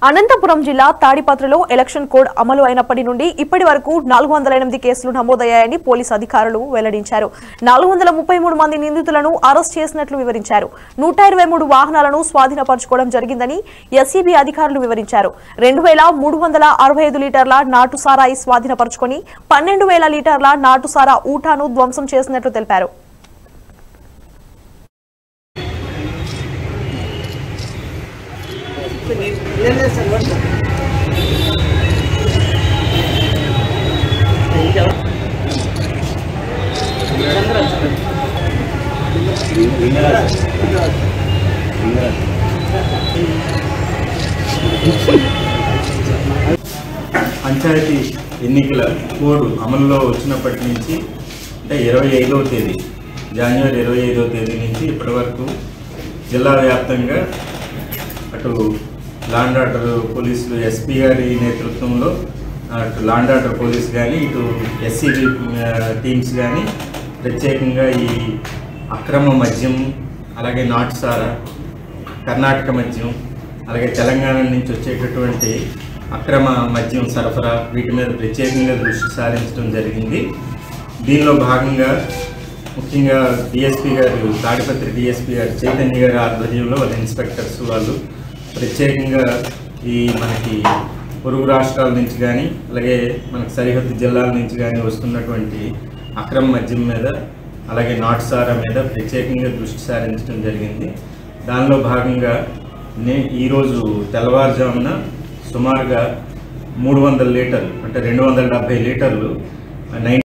అనంతపురం జిల్లా తాడిపత్రలో election code అమలు అయినప్పటి నుండి ఇప్పటి వరకు నాలుగు వందల ఎనిమిది కేసులు నమోదయ్యాయని పోలీసు అధికారులు వెల్లడించారు నాలుగు వందల ముప్పై మూడు మంది నిందితులను అరెస్ట్ చేసినట్లు వివరించారు నూట ఇరవై మూడు వాహనాలను స్వాధీనపరచుకోవడం జరిగిందని ఎస్ఈబీ అధికారులు వివరించారు రెండు వేల మూడు వందల అరవై ఐదు లీటర్ల నాటు సారాయి స్వాధీనపరచుకొని పన్నెండు వేల లీటర్ల నాటు సారా ఊటాను ధ్వంసం చేసినట్లు తెలిపారు పంచాయతీ ఎన్నికల కోడ్ అమలులో వచ్చినప్పటి నుంచి అంటే ఇరవై ఐదవ తేదీ జనవరి ఇరవై ఐదవ తేదీ నుంచి ఇప్పటి వరకు జిల్లా వ్యాప్తంగా అటు లాండ్ ఆర్డర్ పోలీసులు ఎస్పీ గారి నేతృత్వంలో అటు లాండ్ ఆర్డర్ పోలీస్ కానీ ఇటు ఎస్సీబీ టీమ్స్ కానీ ప్రత్యేకంగా ఈ అక్రమ మద్యం అలాగే నాటుసారా కర్ణాటక మద్యం అలాగే తెలంగాణ నుంచి వచ్చేటటువంటి అక్రమ మద్యం సరఫరా వీటి మీద ప్రత్యేకంగా దృష్టి సారించడం జరిగింది దీనిలో భాగంగా ముఖ్యంగా డిఎస్పీ గారు తాడిపత్రి డిఎస్పీ గారు చైతన్య గారి ఆధ్వర్యంలో వాళ్ళ ఇన్స్పెక్టర్స్ వాళ్ళు ప్రత్యేకంగా ఈ మనకి పొరుగు రాష్ట్రాల నుంచి కానీ అలాగే మనకి సరిహద్దు జిల్లాల నుంచి కానీ వస్తున్నటువంటి అక్రమ మద్యం మీద అలాగే నాటుసారా మీద ప్రత్యేకంగా దృష్టి సారించడం జరిగింది దానిలో భాగంగా నే ఈరోజు తెల్లవారుజామున సుమారుగా మూడు వందల లీటర్లు అంటే రెండు వందల డెబ్బై లీటర్లు నైన్